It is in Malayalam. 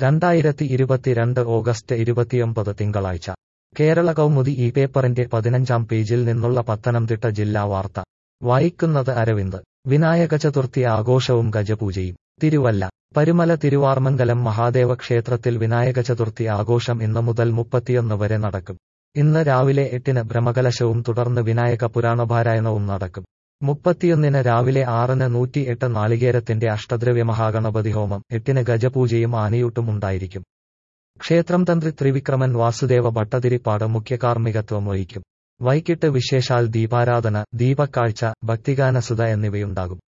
രണ്ടായിരത്തി ഇരുപത്തിരണ്ട് ഓഗസ്റ്റ് ഇരുപത്തിയൊമ്പത് തിങ്കളാഴ്ച കേരള കൗമുദി ഈ പേപ്പറിന്റെ പതിനഞ്ചാം പേജിൽ നിന്നുള്ള പത്തനംതിട്ട ജില്ലാ വാർത്ത വായിക്കുന്നത് അരവിന്ദ് വിനായക ചതുർത്ഥി ആഘോഷവും ഗജപൂജയും തിരുവല്ല പരുമല തിരുവാർമംഗലം മഹാദേവ ക്ഷേത്രത്തിൽ വിനായക ചതുർത്ഥി ആഘോഷം ഇന്ന് മുതൽ മുപ്പത്തിയൊന്ന് വരെ നടക്കും ഇന്ന് രാവിലെ എട്ടിന് ബ്രഹ്മകലശവും തുടർന്ന് വിനായക പുരാണപാരായണവും നടക്കും മുപ്പത്തിയൊന്നിന് രാവിലെ ആറിന് നൂറ്റിയെട്ട് നാളികേരത്തിന്റെ അഷ്ടദ്രവ്യ മഹാഗണപതി ഹോമം എട്ടിന് ഗജപൂജയും ആനയൂട്ടും ഉണ്ടായിരിക്കും ക്ഷേത്രം തന്ത്രി ത്രിവിക്രമൻ വാസുദേവ ഭട്ടതിരിപ്പാട് മുഖ്യകാർമ്മികത്വം വഹിക്കും വൈകിട്ട് വിശേഷാൽ ദീപാരാധന ദീപക്കാഴ്ച ഭക്തിഗാനസുത എന്നിവയുണ്ടാകും